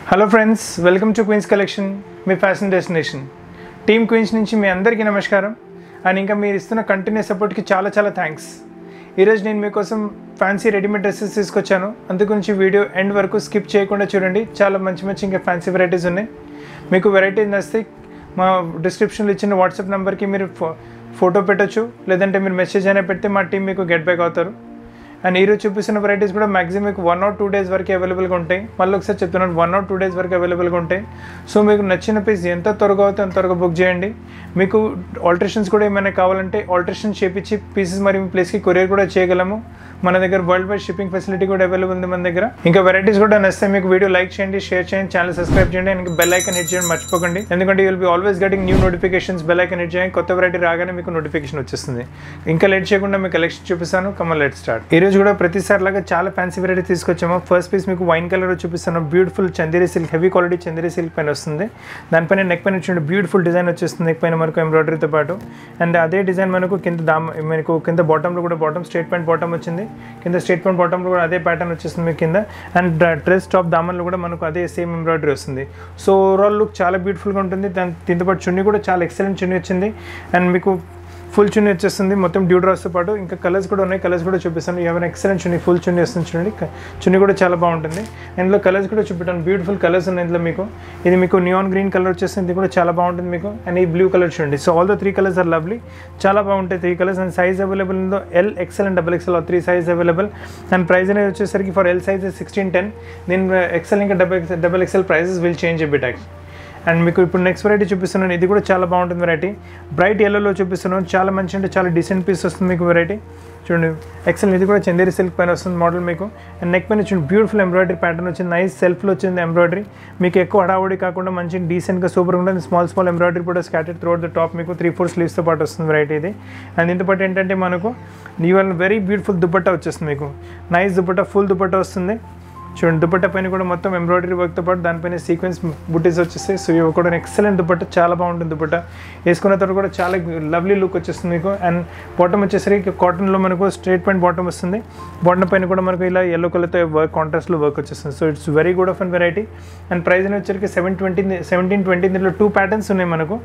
hello friends welcome to Queens Collection మీ fashion destination team Queens నుంచి మీ అందరికీ నమస్కారం అండ్ ఇంకా మీరు ఇస్తున్న కంటిన్యూస్ సపోర్ట్కి చాలా చాలా థ్యాంక్స్ ఈరోజు నేను మీకోసం ఫ్యాన్సీ రెడీమేడ్ డ్రెస్సెస్ తీసుకొచ్చాను అందుగురించి వీడియో ఎండ్ వరకు స్కిప్ చేయకుండా చూడండి చాలా మంచి మంచి ఇంకా ఫ్యాన్సీ వెరైటీస్ ఉన్నాయి మీకు వెరైటీ నచ్చితే మా డిస్క్రిప్షన్లో ఇచ్చిన వాట్సాప్ నెంబర్కి మీరు ఫో ఫోటో పెట్టొచ్చు లేదంటే మీరు మెసేజ్ అయినా పెడితే మా టీం మీకు గెట్ బ్యాక్ అవుతారు అండ్ ఈరోజు చూపిస్తున్న వెరైటీస్ కూడా మాక్సిమం మీకు వన్ ఆర్ టూ డేస్ వరకు అవైలబుల్గా ఉంటాయి మళ్ళీ ఒకసారి చెప్తున్నాను వన్ ఆర్ టూ డేస్ వరకు అవైలబుల్గా ఉంటాయి సో మీకు నచ్చిన పీస్ ఎంత త్వరగా అవుతే అంత త్వరగా బుక్ చేయండి మీకు ఆల్టరేషన్స్ కూడా ఏమైనా కావాలంటే ఆల్టరేషన్ చేపించి పీసెస్ మరి మీ ప్లేస్కి కొరియర్ కూడా చేయగలము మన దగ్గర వరల్డ్ వైడ్ షిప్పింగ్ ఫెసిలిటీ కూడా అవైలబుల్ ఉంది మన దగ్గర ఇంకా వెరైటీస్ కూడా నచ్చితే మీకు వీడియో లైక్ చేయండి షేర్ చేయండి ఛానల్ సబ్స్క్రైబ్ చేయండి అండ్ బెల్ ఐకన్ హిట్ చేయండి మర్చిపోకండి ఎందుకంటే you'll be always getting new notifications bell icon hit చేయండి కొత్త వెరైటీ రాగానే మీకు నోటిఫికేషన్ వచ్చేస్తుంది ఇంకా లేట్ చేయకుండా మీకు కలెక్షన్ చూపిస్తాను కమల్ లెట్ స్టార్ట్ ఈ రోజు కూడా ప్రతిసారి లాగా చాలా ఫ్యాన్సీ వెరైటీ తీసుకొచ్చాము ఫస్ట్ పీస్ మీకు వైన్ కలర్ చూపిస్తాను beautiful Chanderi silk heavy quality Chanderi silk పైన వస్తుంది దానిపైన నెక్ పైన వచ్చిన బ్యూటిఫుల్ డిజైన్ వచ్చేస్తుంది నెక్ పైన మనకు ఎంబ్రాయిడరీతో పాటు అండ్ అదే డిజైన్ మనకు కింద దామ్ మనకు కింద బాటంలో కూడా బాటమ్ స్ట్రేట్ ప్యాంట్ బాటమ్ వచ్చింది కింద స్ట్రేట్ ప్యాంట్ బాటంలో కూడా అదే ప్యాటర్న్ వచ్చేస్తుంది మీకు కింద అండ్ డ్రెస్ టాప్ దామన్లో కూడా మనకు అదే సేమ్ ఎంబ్రాయిడరీ వస్తుంది సో ఓవరాల్ లుక్ చాలా బ్యూటిఫుల్గా ఉంటుంది దాని దీంతో పాటు చున్నీ కూడా చాలా ఎక్సలెంట్ చున్నీ వచ్చింది అండ్ మీకు ఫుల్ చున్నీ వచ్చేస్తుంది మొత్తం డ్యూ డ్రాస్తో పాటు ఇంకా కలర్స్ కూడా ఉన్నాయి కలర్స్ కూడా చూపిస్తాను ఎవరైనా ఎక్సలెంట్ చున్నీ ఫుల్ చున్నీ వస్తుంది చూడండి క- చున్నీ కూడా చాలా బాగుంటుంది ఇందులో కలర్స్ కూడా చూపెట్టాను బ్యూటిఫుల్ కలర్స్ ఉన్నాయి ఇందులో మీకు ఇది మీకు నియాన్ గ్రీన్ కలర్ వచ్చేస్తుంది ఇది కూడా చాలా బాగుంటుంది మీకు అండ్ ఈ బ్లూ కలర్ చూడండి so all the three colours are lovely చాలా బాగుంటాయి three colours and size available ఉందో L XL and double XL three size available and price అనేది వచ్చేసరికి for L size sixteen ten నేను ఎక్సెల్ ఇంకా double XL double XL prices will change bit actual and మీకు ఇప్పుడు next variety చూపిస్తున్నాను ఇది కూడా చాలా బాగుంటుంది వెరైటీ బ్రైట్ ఎల్లోలో చూపిస్తున్నాను చాలా మంచి అంటే చాలా డీసెంట్ పీస్ వస్తుంది మీకు వెరైటీ చూడండి ఎక్సెల్ ఇది కూడా చందేరి సిల్క్ పైన వస్తుంది మోడల్ మీకు అండ్ నెక్ పైన చూడండి బ్యూటిఫుల్ ఎంబ్రాయిడరీ ప్యాటర్న్ వచ్చింది నైస్ సెల్ఫ్లో వచ్చింది ఎంబ్రాయిడరీ మీకు ఎక్కువ హడావుడి కాకుండా మంచి డీసెంట్గా సూపర్ ఉంటుంది స్మాల్ స్మాల్ ఎంబ్రాయిడరీ కూడా స్కాటెడ్ త్రూఅవుట్ ద టాప్ మీకు త్రీ ఫోర్ స్లీవ్స్తో పాటు వస్తుంది వెరైటీ ఇది అండ్ దీంతో పాటు ఏంటంటే మనకు ఇవాళ వెరీ బ్యూటిఫుల్ దుపట్టా వచ్చేస్తుంది మీకు నైస్ దుపట్టా ఫుల్ దుపట్టా వస్తుంది చూడండి దుపట్టా పైన కూడా మొత్తం ఎంబ్రాయిడరీ వర్క్తో పాటు దానిపైన సీక్వెన్స్ బుటీస్ వచ్చేస్తాయి సో ఇవి కూడా ఎక్సలెంట్ దుపట్టా చాలా బాగుంటుంది దుపట్టా వేసుకున్న తర్వాత కూడా చాలా లవ్లీ లుక్ వచ్చేస్తుంది మీకు అండ్ బాటమ్ వచ్చేసరికి కాటన్లో మనకు స్ట్రేట్ పాయింట్ బాటమ్ వస్తుంది బాటమ్ పైన కూడా మనకు ఇలా ఎల్లో కలర్తో వర్క్ కాంట్రాస్ట్లో వర్క్ వచ్చేస్తుంది so it's very good of and variety and price అనేది వచ్చరికి సెవెన్ ట్వంటీ సెవెంటీన్ ట్వంటీ దీంట్లో టూ ప్యాటర్న్స్ ఉన్నాయి మనకు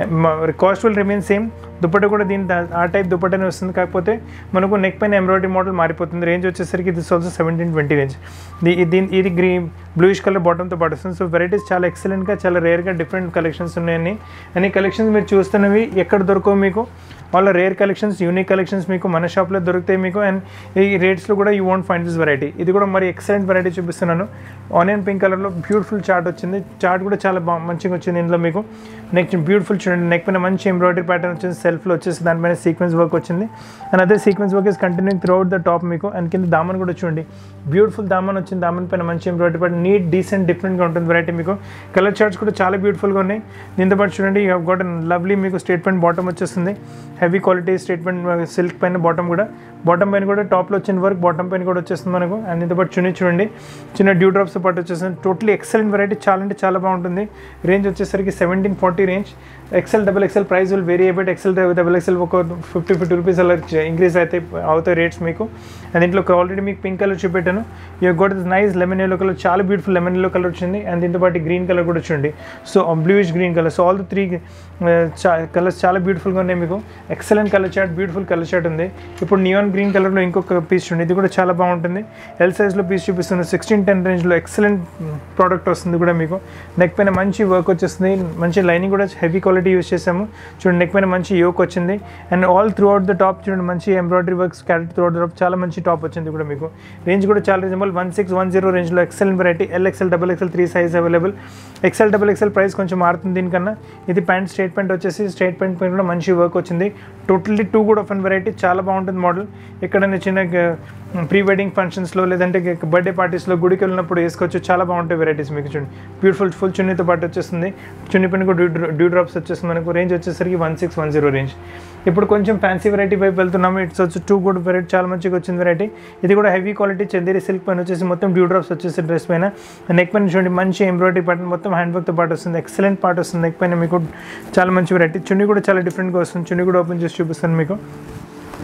cost will remain same dupatta కూడా దీని దా- ఆ టైప్ దుపట్టానే వస్తుంది కాకపోతే మనకు నెక్ పైన ఎంబ్రాయిడరీ మోడల్ మారిపోతుంది రేంజ్ వచ్చేసరికి ఇది ఆల్సో సెవెంటీన్ ట్వంటీ రేంజ్ దీని ఇది గ్రీన్ బ్లూయిష్ కలర్ బాటంతో పాటు వస్తుంది సో వెరైటీస్ చాలా ఎక్సలెంట్గా చాలా రేర్గా డిఫరెంట్ కలెక్షన్స్ ఉన్నాయని అన్ని కలెక్షన్స్ మీరు చూస్తున్నవి ఎక్కడ దొరకవు మీకు వాళ్ళ రేర్ కలెక్షన్స్ యూనిక్ కలెక్షన్స్ మీకు మన షాప్లో దొరుకుతాయి మీకు అండ్ ఈ రేట్స్లో కూడా you want find this variety ఇది కూడా మరి ఎక్సలెంట్ వెరైటీ చూపిస్తున్నాను ఆనియన్ పింక్ కలర్లో బ్యూటిఫుల్ చార్ట్ వచ్చింది చార్ట్ కూడా చాలా బా మంచిగా వచ్చింది ఇందులో మీకు నెక్స్ట్ బ్యూటిఫుల్ చూడండి నెక్ పైన మంచి ఎంబ్రాయిడరీ ప్యాటర్న్ వచ్చింది సెల్ఫ్లో వచ్చేసి దానిపైన సీక్వెన్స్ వర్క్ వచ్చింది అండ్ అదే sequence work is continue throughout the top మీకు అండ్ కింద దామన్ కూడా చూడండి బ్యూటిఫుల్ దామన్ వచ్చింది దామన్ పైన మంచి ఎంబ్రాయిడరీ ప్యాటర్న్ నీట్ డీసెంట్ డిఫరెంట్గా ఉంటుంది వెరైటీ మీకు కలర్ చార్ట్స్ కూడా చాలా బ్యూటిఫుల్గా ఉన్నాయి దీంతో పాటు చూడండి యూ గోట్ లవ్లీ మీకు స్టేట్మెంట్ బాటమ్ వచ్చేస్తుంది హెవీ క్వాలిటీ స్టేట్మెంట్ సిల్క్ పైన బాటమ్ కూడా బాటమ్ పైన కూడా టాప్లో వచ్చిన వర్క్ బాటమ్ పైన కూడా వచ్చేస్తుంది మనకు అండ్ దీంతో పాటు చున్నీ చూడండి చిన్న డ్యూ డ్రాప్స్తో పాటు వచ్చేస్తుంది టోటలీ ఎక్సలెంట్ వెరైటీ చాలా అంటే చాలా బాగుంటుంది రేంజ్ వచ్చేసరికి seventeen forty range XL double XL price will vary but XL double XL ఒక ఫిఫ్టీ ఫిఫ్టీ రూపీస్ అలా ఇంక్రీజ్ అయితే అవుతాయి రేట్స్ మీకు అండ్ దీంట్లో ఆల్రెడీ మీకు పింక్ కలర్ చూపెట్టాను you got this nice lemon yellow colour చాలా బ్యూటిఫుల్ లెమన్ ఎల్లో కలర్ వచ్చింది అండ్ దీంతో పాటు గ్రీన్ కలర్ కూడా చూడండి so bluish green colour so all the three colours చాలా బ్యూటిఫుల్గా ఉన్నాయి మీకు excellent colour chart beautiful colour chart ఉంది ఇప్పుడు నియాన్ గ్రీన్ కలర్లో ఇంకొక పీస్ చూడండి ఇది కూడా చాలా బాగుంటుంది ఎల్ సైజ్లో పీస్ చూపిస్తుంది సిక్స్టీన్ టెన్ రేంజ్లో ఎక్సలెంట్ ప్రోడక్ట్ వస్తుంది కూడా మీకు నెక్ పైన మంచి వర్క్ వచ్చేస్తుంది మంచి లైనింగ్ కూడా హెవీ క్వాలిటీ యూస్ చేసాము చూడండి నెక్ పైన మంచి యోక్ వచ్చింది and all throughout the top చూడండి మంచి embroidery works carried throughout the top చాలా మంచి టాప్ వచ్చింది కూడా మీకు రేంజ్ కూడా చాలా reasonable one six one zero రేంజ్లో XL variety L XL double XL three size available XL double XL price కొంచెం మారుతుంది దీనికన్నా ఇది ప్యాంట్ స్ట్రేట్ ప్యాంట్ వచ్చేసి స్ట్రేట్ ప్యాంట్ పైన కూడా మంచి వర్క్ వచ్చింది totally too good of and variety చాలా బాగుంటుంది మోడల్ ఎక్కడైనా చిన్న ప్రీ వెడ్డింగ్ ఫంక్షన్స్లో లేదంటే బర్త్డే పార్టీస్లో గుడికి వెళ్ళినప్పుడు వేసుకోవచ్చు చాలా బాగుంటాయి వెరైటీస్ మీకు చూడండి బ్యూటిఫుల్ ఫుల్ చున్నీతో పాటు వచ్చేస్తుంది చున్నీ పైన కూడా డ్యూ డ్యూ డ్రాప్స్ వచ్చేస్తుంది మనకు రేంజ్ వచ్చేసరికి one six one zero range ఇప్పుడు కొంచెం ఫ్యాన్సీ వెరైటీ వైపు వెళ్తున్నాము ఇట్స్ వచ్చి టూ గుడ్ వెరైటీ చాలా మంచిగా వచ్చింది వెరైటీ ఇది కూడా హెవీ క్వాలిటీ చందేరి సిల్క్ పైన వచ్చేసి మొత్తం డ్యూ డ్రాప్స్ వచ్చేసి డ్రెస్ పైన నెక్ పైన చూడండి మంచి ఎంబ్రాయిడరీ పార్ట్ మొత్తం హ్యాండ్ వర్క్తో పాటు వస్తుంది ఎక్సలెంట్ పార్ట్ వస్తుంది నెక్ పైన మీకు చాలా మంచి వెరైటీ చున్నీ కూడా చాలా డిఫరెంట్గా వస్తుంది చున్నీ కూడా ఓపెన్ చేసి చూపిస్తాను మీకు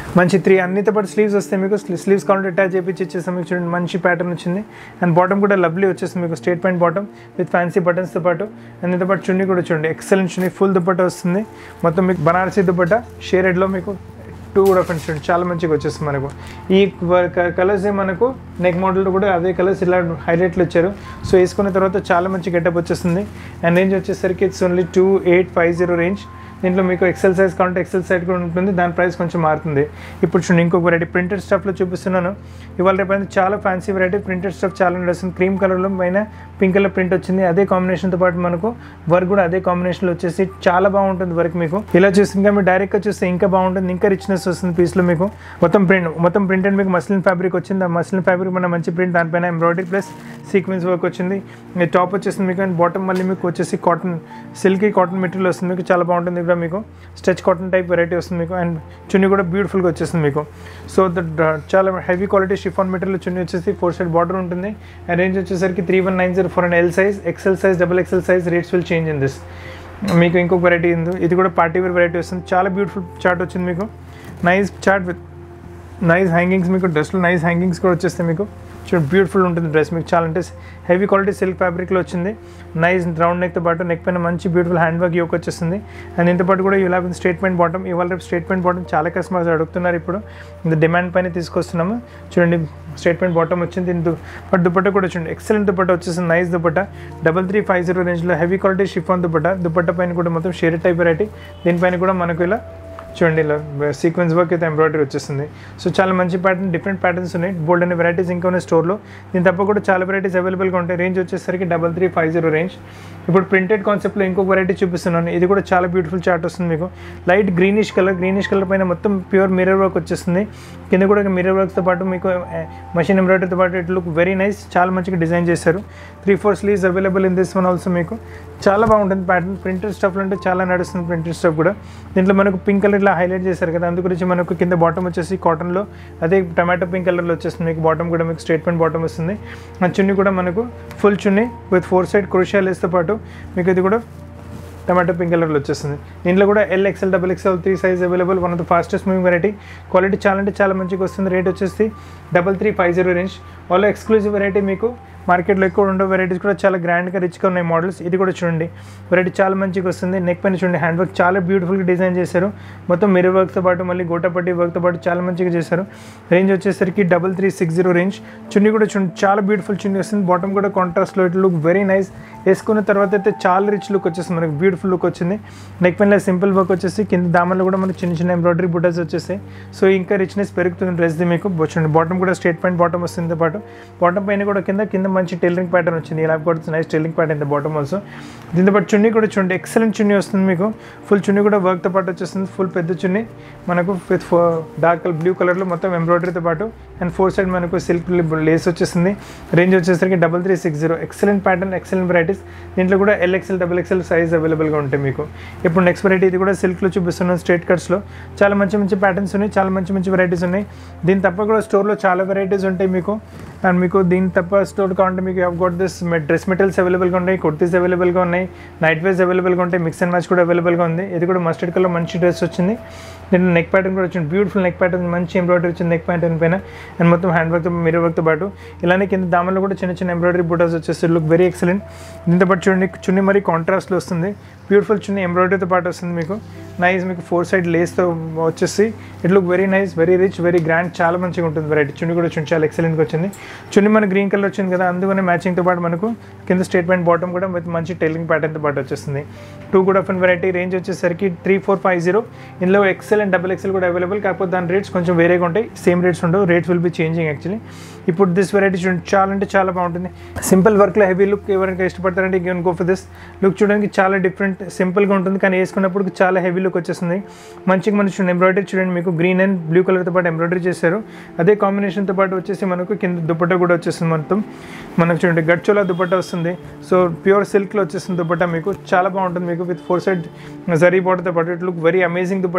మంచి త్రీ అన్నితో పాటు స్లీవ్స్ వస్తాయి మీకు స్లీవ్స్ కావాలంటే అటాచ్ చేపించి ఇచ్చేస్తాం మీకు చూడండి మంచి ప్యాటర్న్ వచ్చింది అండ్ బాటమ్ కూడా లవ్లీ వచ్చేస్తుంది మీకు straight point bottom with fancy బటన్స్తో పాటు అండ్ దీంతో పాటు చున్నీ కూడా చూడండి ఎక్సలెంట్ చున్నీ ఫుల్ దుపట్టా వస్తుంది మొత్తం మీకు బనారసీ దుపట్టా షేరెడ్లో మీకు టూ కూడా ఫ్రెండ్స్ చూడండి చాలా మంచిగా వచ్చేస్తుంది మనకు ఈ కలర్స్ మనకు నెక్ మోడల్ కూడా అదే కలర్స్ ఇలా హైలైట్లు ఇచ్చారు సో వేసుకున్న తర్వాత చాలా మంచి గెటప్ వచ్చేస్తుంది అండ్ రేంజ్ వచ్చేసరికి it's only two eight five zero range దీంట్లో మీకు ఎక్సెల్ సైజ్ కావాలంటే ఎక్సెల్ సైజ్ కూడా ఉంటుంది దాని ప్రైస్ కొంచెం మారుతుంది ఇప్పుడు చూడండి ఇంకొక వెరైటీ ప్రింటెడ్ స్టఫ్లో చూపిస్తున్నాను ఇవాళ రేపు అయితే చాలా ఫ్యాన్సీ వెరైటీ ప్రింటెడ్ స్టఫ్ చాలా నడుస్తుంది క్రీమ్ కలర్లో పైన పింక్ కలర్ ప్రింట్ వచ్చింది అదే కాంబినేషన్తో పాటు మనకు వర్క్ కూడా అదే కాంబినేషన్లో వచ్చేసి చాలా బాగుంటుంది వర్క్ మీకు ఇలా చూస్తే ఇంకా మీరు డైరెక్ట్గా చూస్తే ఇంకా బాగుంటుంది ఇంకా రిచ్నెస్ వస్తుంది పీస్లో మీకు మొత్తం ప్రింట్ మొత్తం ప్రింటెడ్ మీకు మస్లిన్ ఫ్యాబ్రిక్ వచ్చింది ఆ మస్లిన్ ఫ్యాబ్రిక్ మన మంచి ప్రింట్ దానిపైన ఎంబ్రాయిడరీ ప్లస్ సీక్వెన్స్ వర్క్ వచ్చింది ఈ టాప్ వచ్చేసింది మీకు అండ్ బాటమ్ మళ్ళీ మీకు వచ్చేసి కాటన్ సిల్కీ కాటన్ మెటీరియల్ వస్తుంది మీకు చాలా బాగుంటుంది ఇక్కడ మీకు స్టెచ్ కాటన్ టైప్ వెరైటీ వస్తుంది మీకు అండ్ చున్నీ కూడా బ్యూటిఫుల్గా వచ్చేస్తుంది మీకు సో ద చాలా హెవీ క్వాలిటీ షిఫాన్ మెటీరియల్ చున్నీ వచ్చేసి ఫోర్ సైడ్ బార్డర్ ఉంటుంది అండ్ రేంజ్ వచ్చేసరికి three one nine zero four and L size XL size double XL size rates will change in this మీకు ఇంకొక వెరైటీ ఉంది ఇది కూడా పార్టీ వేర్ వెరైటీ వస్తుంది చాలా బ్యూటిఫుల్ చార్ట్ వచ్చింది మీకు nice chart with nice hangings మీకు డ్రెస్లో నైస్ హ్యాంగింగ్స్ కూడా వచ్చేస్తాయి మీకు చూడండి బ్యూటిఫుల్ ఉంటుంది డ్రెస్ మీకు చాలా అంటే హెవీ క్వాలిటీ సిల్క్ ఫ్యాబ్రిక్లో వచ్చింది నైస్ రౌండ్ నెక్తో పాటు నెక్ పైన మంచి బ్యూటిఫుల్ హ్యాండ్ వర్క్ యోక్ వచ్చేస్తుంది అండ్ ఇంత పాటు కూడా ఇలా స్టేట్ పాయింట్ బాటమ్ ఇవాళ రేపు స్టేట్ పాయింట్ బాటమ్ చాలా కస్టమర్స్ అడుగుతున్నారు ఇప్పుడు ఇది డిమాండ్ పైన తీసుకొస్తున్నాము చూడండి స్టేట్ పాయింట్ బాటమ్ వచ్చింది దీని బట్ దుపట్టా కూడా చూడండి ఎక్సలెంట్ దుపట్టా వచ్చేసింది nice dupatta double three five zero రేంజ్లో heavy quality chiffon dupatta dupatta పైన కూడా మొత్తం షేర్ టైప్ వెరైటీ దీనిపైన కూడా మనకు ఇలా చూడండి ఇలా సీక్వెన్స్ వర్క్ అయితే ఎంబ్రాయిడరీ వచ్చేస్తుంది సో చాలా మంచి ప్యాటర్న్ డిఫరెంట్ ప్యాటర్న్స్ ఉన్నాయి బోల్డ్ అనే వెరైటీస్ ఇంకా ఉన్నాయి స్టోర్లో దీని తప్ప కూడా చాలా వెరైటీస్ అవైలబుల్గా ఉంటాయి రేంజ్ వచ్చేసరికి double three five zero range ఇప్పుడు ప్రింటెడ్ కాన్సెప్ట్లో ఇంకొక వెరైటీ చూపిస్తున్నాను ఇది కూడా చాలా బ్యూటిఫుల్ చార్ట్ వస్తుంది మీకు light greenish colour greenish colour పైన మొత్తం ప్యూర్ మిర్రర్ వర్క్ వచ్చేస్తుంది కింద కూడా మిర్రర్ వర్క్తో పాటు మీకు మషిన్ ఎంబ్రాయిడరీతో పాటు ఇట్ లుక్ వెరీ నైస్ చాలా మంచిగా డిజైన్ చేశారు three four sleeves available in this one also మీకు చాలా బాగుంటుంది ప్యాటర్న్ ప్రింటెడ్ స్టఫ్లో అంటే చాలా నడుస్తుంది ప్రింటెడ్ స్టఫ్ కూడా దీంట్లో మనకు పింక్ కలర్ ఇలా హైలైట్ చేశారు కదా అందు గురించి మనకు కింద బాటమ్ వచ్చేసి కాటన్లో అదే టమాటో పింక్ కలర్లో వచ్చేస్తుంది మీకు బాటమ్ కూడా మీకు స్టేట్ పాయింట్ బాటమ్ వస్తుంది ఆ చున్నీ కూడా మనకు ఫుల్ చున్నీ విత్ ఫోర్ సైడ్ క్రూషియా లేస్తో పాటు మీకు ఇది కూడా టమాటో పింక్ కలర్లో వచ్చేస్తుంది దీంట్లో కూడా L XL double XL three size available one of the fastest moving variety quality చాలా అంటే చాలా మంచిగా వస్తుంది రేట్ వచ్చేసి double three five zero range వాళ్ళు ఎక్స్క్లూజివ్ వెరైటీ మీకు మార్కెట్లో ఎక్కువ ఉండే వెరైటీస్ కూడా చాలా గ్రాండ్గా రిచ్గా ఉన్నాయి మోడల్స్ ఇది కూడా చూడండి వెరైటీ చాలా మంచిగా వస్తుంది నెక్ పైన చూడండి హ్యాండ్ వర్క్ చాలా బ్యూటిఫుల్గా డిజైన్ చేశారు మొత్తం మిర్రర్ వర్క్తో పాటు మళ్ళీ గోటపట్టి వర్క్తో పాటు చాలా మంచిగా చేశారు రేంజ్ వచ్చేసరికి double three six zero range చున్నీ కూడా చూడండి చాలా బ్యూటిఫుల్ చున్నీ వస్తుంది బాటమ్ కూడా కాంట్రాస్ట్లో ఇట్ లుక్ వెరీ నైస్ వేసుకున్న తర్వాత అయితే చాలా రిచ్ లుక్ వచ్చేస్తుంది మనకి బ్యూటిఫుల్ లుక్ వచ్చింది నెక్ పైన సింపుల్ వర్క్ వచ్చేసి కింద దామల్లో కూడా మనకి చిన్న చిన్న ఎంబ్రాయిడరీ బుటర్స్ వచ్చేసాయి సో ఇంకా రిచ్నెస్ పెరుగుతుంది డ్రెస్ది మీకు చూడండి బాటమ్ కూడా స్ట్రేట్ పాయింట్ బాటమ్ వస్తుంది పాటు బాటమ్ పైన కూడా కింద కింద మంచి టైలరింగ్ ప్యాటర్న్ వచ్చింది ఇలా కూడా nice tailoring pattern the bottom also దీంతో పాటు చున్నీ కూడా చూడండి ఎక్సలెంట్ చున్నీ వస్తుంది మీకు ఫుల్ చున్నీ కూడా వర్క్తో పాటు వచ్చేస్తుంది ఫుల్ పెద్ద చున్నీ మనకు విత్ డార్క్ కలర్ బ్లూ కలర్లో మొత్తం ఎంబ్రాయిడరీతో పాటు అండ్ ఫోర్ సైడ్ మనకు సిల్క్ లేస్ వచ్చేసింది రేంజ్ వచ్చేసరికి double three six zero excellent pattern excellent varieties దీంట్లో కూడా ఎల్ఎక్సెల్ డబుల్ ఎక్సెల్ సైజ్ అవైలబుల్గా ఉంటాయి మీకు ఇప్పుడు నెక్స్ట్ వెరైటీ ఇది కూడా సిల్క్లో చూపిస్తున్నాం స్ట్రేట్ కట్స్లో చాలా మంచి మంచి ప్యాటర్న్స్ ఉన్నాయి చాలా మంచి మంచి వెరైటీస్ ఉన్నాయి దీని తప్ప కూడా స్టోర్లో చాలా వెరైటీస్ ఉంటాయి మీకు అండ్ మీకు దీని తప్ప స్టోర్ కావాలంటే మీకు have got this dress materials అవైలబుల్గా ఉన్నాయి కుర్తీస్ అవైలబుల్గా ఉన్నాయి నైట్ వేర్స్ అవైలబుల్గా ఉంటాయి మిక్స్ అండ్ మ్యాచ్ కూడా అవైలబుల్గా ఉంది ఇది కూడా మస్టర్డ్ కలర్ మంచి డ్రెస్ వచ్చింది దీంట్లో నెక్ ప్యాటర్న్ కూడా వచ్చింది బ్యూటిఫుల్ నెక్ ప్యాటర్న్ మంచి ఎంబ్రాయిడరీ వచ్చింది నెక్ ప్యాటర్న్ పైన అండ్ మొత్తం హ్యాండ్ వర్క్తో మిర్రర్ వర్క్తో పాటు ఇలానే కింద దామల్లో కూడా చిన్న చిన్న ఎంబ్రాయిడరీ బూటాస్ వచ్చేసి లుక్ వెరీ ఎక్సలెంట్ దీంతో పాటు చూడండి చున్నీ మరి కాంట్రాస్ట్లో వస్తుంది బ్యూటిఫుల్ చున్నీ ఎంబ్రాయిడరీతో పాటు వస్తుంది మీకు నైస్ మీకు ఫోర్ సైడ్ లేస్తో వచ్చేసి it look very nice very rich very grand చాలా మంచిగా ఉంటుంది వెరైటీ చున్నీ కూడా చున్నీ చాలా ఎక్సలెంట్గా వచ్చింది చున్నీ మన గ్రీన్ కలర్ వచ్చింది కదా అందుకనే మ్యాచింగ్తో పాటు మనకు కింద స్టేట్ పాయింట్ బాటమ్ కూడా విత్ మంచి టైలింగ్ ప్యాటర్న్తో పాటు వచ్చేస్తుంది టూ కూడా ఆఫ్ వెరైటీ రేంజ్ వచ్చేసరికి త్రీ ఫోర్ ఫైవ్ జీరో ఇందులో ఎక్సెల్ అండ్ డబుల్ ఎక్సెల్ కూడా అవైలబుల్ కాకపోతే దాని రేట్స్ కొంచెం వేరేగా ఉంటాయి సేమ్ రేట్స్ ఉండవు rates will be changing actually ఇప్పుడు దిస్ వెరైటీ చూడండి చాలా అంటే చాలా బాగుంటుంది సింపుల్ వర్క్లో హెవీ లుక్ ఎవరైనా ఇష్టపడతారంటే you go for this look చూడడానికి చాలా డిఫరెంట్ సింపుల్గా ఉంటుంది కానీ వేసుకున్నప్పుడు చాలా హెవీ లుక్ వచ్చేస్తుంది మంచిగా మనకి చూడండి ఎంబ్రాయిడరీ చూడండి మీకు గ్రీన్ అండ్ బ్లూ కలర్తో పాటు ఎంబ్రాయిడరీ చేశారు అదే కాంబినేషన్తో పాటు వచ్చేసి మనకు కింద దుపట్టా కూడా వచ్చేస్తుంది మొత్తం మనకు చూడండి గడ్చోలా దుపట్టా వస్తుంది సో ప్యూర్ సిల్క్లో వచ్చేస్తుంది దుపట్టా మీకు చాలా బాగుంటుంది మీకు విత్ ఫోర్ సైడ్ జరీ బార్డర్తో పాటు it look very amazing dupatta చాలా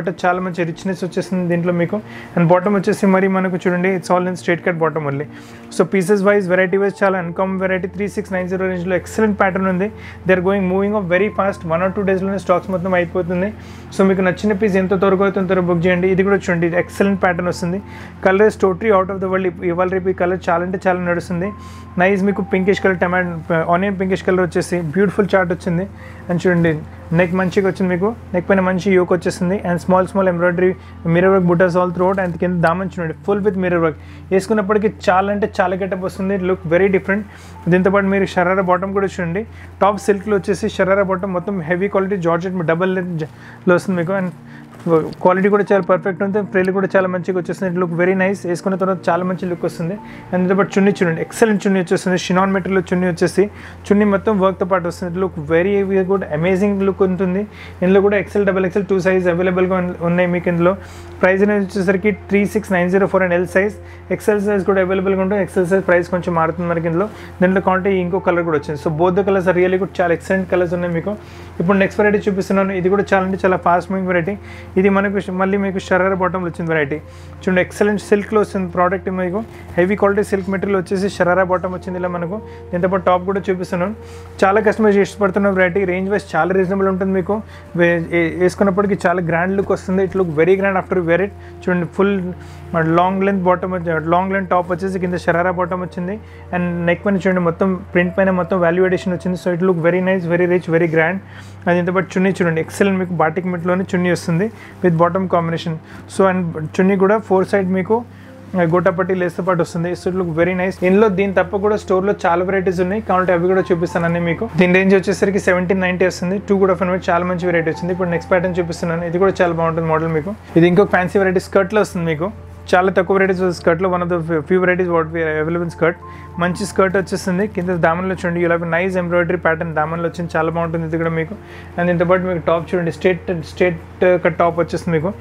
మంచి రిచ్నెస్ వచ్చేస్తుంది దీంట్లో మీకు అండ్ బాటమ్ వచ్చేసి మరి మనకు చూడండి it's all in straight cut bottom only so pieces wise variety wise చాలా uncommon variety three six nine zero రేంజ్లో ఎక్సలెంట్ ప్యాటర్న్ ఉంది they are going moving of very fast one or two డేస్లోనే stocks మొత్తం అయిపోతుంది so మీకు నచ్చిన piece ఎంత త్వరగా అవుతుందో త్వరగా బుక్ చేయండి ఇది కూడా చూడండి ఎక్సలెంట్ ప్యాటర్న్ వస్తుంది colours totally out of the world ఇవాళ రేపు ఈ కలర్ చాలా అంటే చాలా నడుస్తుంది నైస్ మీకు pinkish colour tomato onion pinkish colour వచ్చేసి బ్యూటిఫుల్ చార్ట్ వచ్చింది అండ్ చూడండి నెక్ మంచిగా వచ్చింది మీకు నెక్ పైన మంచి యోక్ వచ్చేసింది and small small embroidery mirror work butas all throughout and కింద దామన్ చూడండి ఫుల్ విత్ మిరర్ వర్క్ వేసుకున్నప్పటికీ చాలా అంటే చాలా గెటప్ వస్తుంది లుక్ వెరీ డిఫరెంట్ దీంతోపాటు మీరు షరారా బాటమ్ కూడా చూడండి టాప్ సిల్క్లో వచ్చేసి షరారా బాటమ్ మొత్తం హెవీ క్వాలిటీ జార్జెట్ డబల్ లో వస్తుంది మీకు అండ్ క్వాలిటీ కూడా చాలా పర్ఫెక్ట్ ఉంది ఫ్రెల్ కూడా చాలా మంచిగా వచ్చేస్తుంది లుక్ వెరీ నైస్ వేసుకున్న తర్వాత చాలా మంచి లుక్ వస్తుంది అండ్ దీంతో పాటు చున్నీ చూడండి ఎక్సలెంట్ చున్నీ వచ్చేస్తుంది షినాన్ మెటీరియల్ చున్నీ వచ్చేసి చున్నీ మొత్తం వర్క్తో పాటు వస్తుంది look very good amazing look ఉంటుంది ఇందులో కూడా XL double XL two size అవైలబుల్గా ఉన్నాయి మీకు ఇందులో ప్రైస్ అనేది వచ్చేసరికి three six nine zero four and L size XL size కూడా అవైలబుల్గా ఉంటుంది ఎక్సెల్ సైజ్ ప్రైస్ కొంచెం మారుతుంది మనకి ఇందులో దీంట్లో కాంటే ఇంకో కలర్ కూడా వచ్చింది సో బోత్ కలర్స్ రియల్లీ కూడా చాలా ఎక్సలెంట్ కలర్స్ ఉన్నాయి మీకు ఇప్పుడు నెక్స్ట్ వెరైటీ చూపిస్తున్నాను ఇది కూడా చాలా అంటే చాలా ఫాస్ట్ మూవింగ్ వెరైటీ ఇది మనకు ష- మళ్ళీ మీకు షరారా బాటంలో వచ్చింది వెరైటీ చూడండి ఎక్సలెంట్ సిల్క్లో వస్తుంది ప్రోడక్ట్ మీకు హెవీ క్వాలిటీ సిల్క్ మెటీరియల్ వచ్చేసి షరారా బాటమ్ వచ్చింది ఇలా మనకు దీంతో టాప్ కూడా చూపిస్తున్నాను చాలా కస్టమర్స్ ఇష్టపడుతున్న వెరైటీ రేంజ్ వైస్ చాలా రీజనబుల్ ఉంటుంది మీకు వే- ఏ- వేసుకున్నప్పటికీ చాలా గ్రాండ్ లుక్ వస్తుంది it look very grand after wear it చూడండి full long length bottom long length top వచ్చేసి కింద షరారా బాటమ్ వచ్చింది అండ్ నెక్ పైన చూడండి మొత్తం ప్రింట్ పైన మొత్తం వాల్యూ ఎడిషన్ వచ్చింది so it look very nice very rich very grand అది ఇంత పాటు చున్నీ చూడండి ఎక్సలెంట్ మీకు బాటిక్ మిట్లోనే చున్నీ వస్తుంది with bottom combination so and చున్నీ కూడా ఫోర్ సైడ్ మీకు గోటాపట్టి లేస్తో పాటు వస్తుంది సో లుక్ వెరీ నైస్ ఇందులో దీని తప్ప కూడా స్టోర్లో చాలా వెరైటీస్ ఉన్నాయి కాబట్టి అవి కూడా చూపిస్తానని మీకు దీని రేంజ్ వచ్చేసరికి సెవెంటీన్ నైన్టీ వస్తుంది టూ కూడా ఫన్ చాలా మంచి వెరైటీ వచ్చింది ఇప్పుడు నెక్స్ట్ ప్యాటర్న్ చూపిస్తున్నాను ఇది కూడా చాలా బాగుంటుంది మోడల్ మీకు ఇది ఇంకొక ఫ్యాన్సీ వెరైటీ స్కర్ట్లో వస్తుంది మీకు చాలా తక్కువ వెరైటీస్ స్కర్ట్లో one of the few varieties what available skirt మంచి స్కర్ట్ వచ్చేస్తుంది కింద దామన్లో చూడండి ఇలా నైస్ ఎంబ్రాయిడరీ ప్యాటర్న్ దామన్లో వచ్చింది చాలా బాగుంటుంది ఇది కూడా మీకు అండ్ దీంతో పాటు మీకు టాప్ చూడండి స్ట్రేట్ స్ట్రేట్ కట్ టాప్ వచ్చేస్తుంది మీకు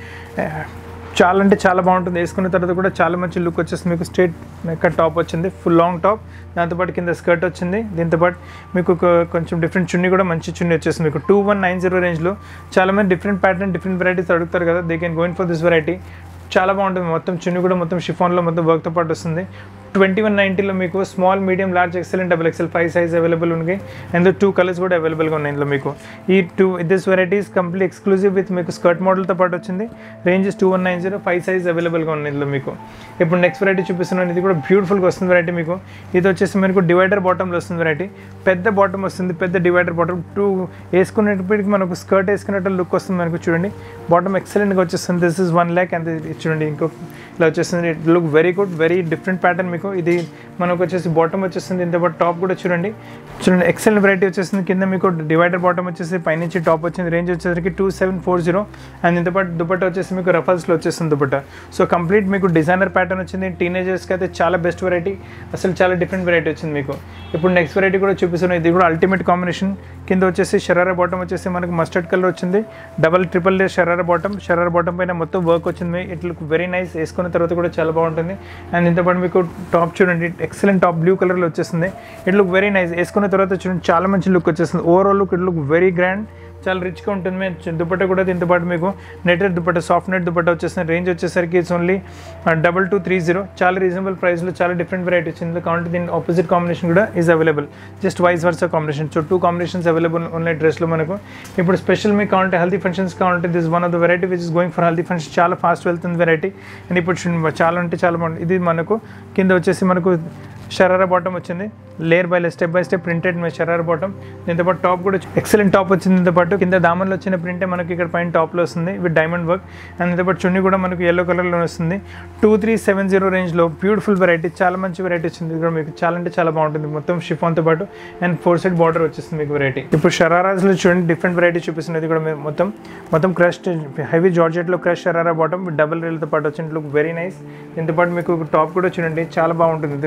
చాలా అంటే చాలా బాగుంటుంది వేసుకున్న తర్వాత కూడా చాలా మంచి లుక్ వచ్చేస్తుంది మీకు స్ట్రేట్ కట్ టాప్ వచ్చింది ఫుల్ లాంగ్ టాప్ దాంతోపాటు కింద స్కర్ట్ వచ్చింది దీంతోపాటు మీకు ఒక కొంచెం డిఫరెంట్ చున్నీ కూడా మంచి చున్నీ వచ్చేస్తుంది మీకు టూ వన్ నైన్ జీరో రేంజ్లో చాలా మంది డిఫరెంట్ ప్యాటర్న్ డిఫరెంట్ వెరైటీస్ అడుగుతారు కదా they can going for this variety చాలా బాగుంటుంది మొత్తం చున్నీ కూడా మొత్తం షిఫాన్లో మొత్తం వర్క్తో పాటు వస్తుంది ట్వంటీ వన్ నైంటీలో మీకు small medium large XL double XL five size available ఉన్నాయి అందులో టూ కలర్స్ కూడా అవైలబుల్గా ఉన్నాయి ఇందులో మీకు ఈ two this varieties complete exclusive with మీకు స్కర్ట్ మోడల్తో పాటు వచ్చింది ranges two one nine zero five size అవైలబుల్గా ఉన్నాయి ఇందులో మీకు ఇప్పుడు నెక్స్ట్ వెరైటీ చూపిస్తున్నాను ఇది కూడా బ్యూటిఫుల్గా వస్తుంది వెరైటీ మీకు ఇది వచ్చేసి మనకు డివైడర్ బాటంలో వస్తుంది వెరైటీ పెద్ద బాటమ్ వస్తుంది పెద్ద డివైడర్ బాటమ్ టూ వేసుకునేటప్పటికి మనకు స్కర్ట్ వేసుకున్నట్టు లుక్ వస్తుంది మనకు చూడండి బాటమ్ ఎక్సలెంట్గా వచ్చేస్తుంది this is one lakh and ఇది చూడండి ఇంకో ఇలా వచ్చేస్తుంది it look very good very different pattern మీకు ఇది మనకు వచ్చేసి బాటమ్ వచ్చేస్తుంది ఇంత పాటు టాప్ కూడా చూడండి చూడండి ఎక్సలెంట్ వెరైటీ వచ్చేస్తుంది కింద మీకు డివైడర్ బాటమ్ వచ్చేసి పైనుంచి టాప్ వచ్చింది రేంజ్ వచ్చేసరికి two seven four zero and ఇంత పాటు దుపట్టా వచ్చేసి మీకు రఫల్స్లో వచ్చేస్తుంది దుపట్టా సో కంప్లీట్ మీకు డిజైనర్ ప్యాటర్న్ వచ్చింది టీనేజర్స్కి అయితే చాలా బెస్ట్ వెరైటీ అసలు చాలా డిఫరెంట్ వెరైటీ వచ్చింది మీకు ఇప్పుడు నెక్స్ట్ వెరైటీ కూడా చూపిస్తున్నాను ఇది కూడా అల్టిమేట్ కాంబినేషన్ కింద వచ్చేసి షరారా బాటమ్ వచ్చేసి మనకు మస్టర్డ్ కలర్ వచ్చింది డబల్ ట్రిపుల్ డే షరారా బాటమ్ షరారా బాటమ్ పైన మొత్తం వర్క్ వచ్చింది ఇట్ లుక్ వెరీ నైస్ వేసుకున్న తర్వాత కూడా చాలా బాగుంటుంది అండ్ ఇంతపాటు మీకు టాప్ చూడండి ఎక్సలెంట్ టాప్ బ్లూ కలర్లో వచ్చేస్తుంది ఇట్ లుక్ వెరీ నైస్ వేసుకున్న తర్వాత చూడండి చాలా మంచి లుక్ వచ్చేస్తుంది overall look it look very grand చాలా రిచ్గా ఉంటుంది మేము దుపట్ట కూడా దీంతో పాటు మీకు netted dupatta soft net dupatta వచ్చేసిన రేంజ్ వచ్చేసరికి it's only double two three zero చాలా రీజనబుల్ ప్రైస్లో చాలా డిఫరెంట్ వెరైటీ వచ్చింది కాబట్టి దీని ఆపోజిట్ కాంబినేషన్ కూడా is available just vice versa combination so two combinations available ఉన్నాయి డ్రెస్లో మనకు ఇప్పుడు స్పెషల్ మీకు కావాలంటే హెల్తీ ఫంక్షన్స్ కావాలంటే this one of the variety which is going for healthy function చాలా ఫాస్ట్ వెళ్తుంది వెరైటీ అండ్ ఇప్పుడు చూడండి, చాలా అంటే చాలా బాగుంది ఇది మనకు కింద వచ్చేసి మనకు షరారా బాటమ్ వచ్చింది layer by layer step by step printed మీ షరారా బాటమ్ దీంతో పాటు టాప్ కూడా ఎక్సలెంట్ టాప్ వచ్చింది దీంతో పాటు కింద దామన్లో వచ్చిన ప్రింటే మనకి ఇక్కడ పైన టాప్లో వస్తుంది విత్ డైమండ్ వర్క్ అండ్ దీంతో పాటు చున్నీ కూడా మనకు ఎల్లో కలర్లో వస్తుంది టూ త్రీ సెవెన్ జీరో రేంజ్లో బ్యూటిఫుల్ వెరైటీ చాలా మంచి వెరైటీ వచ్చింది ఇది కూడా మీకు చాలా అంటే చాలా బాగుంటుంది మొత్తం షిఫాన్తో పాటు అండ్ ఫోర్ సైడ్ బార్డర్ వచ్చేస్తుంది మీకు వెరైటీ ఇప్పుడు షరారాస్లో చూడండి డిఫరెంట్ వెరైటీ చూపిస్తుంది ఇది కూడా మీరు మొత్తం మొత్తం క్రష్ హెవీ జార్జెట్లో crush sharara bottom with double రేల్తో పాటు వచ్చింది లుక్ వెరీ నైస్ దీంతో పాటు మీకు టాప్ కూడా చూడండి చాలా బాగుంటుంది ఇది టాప్ కూడా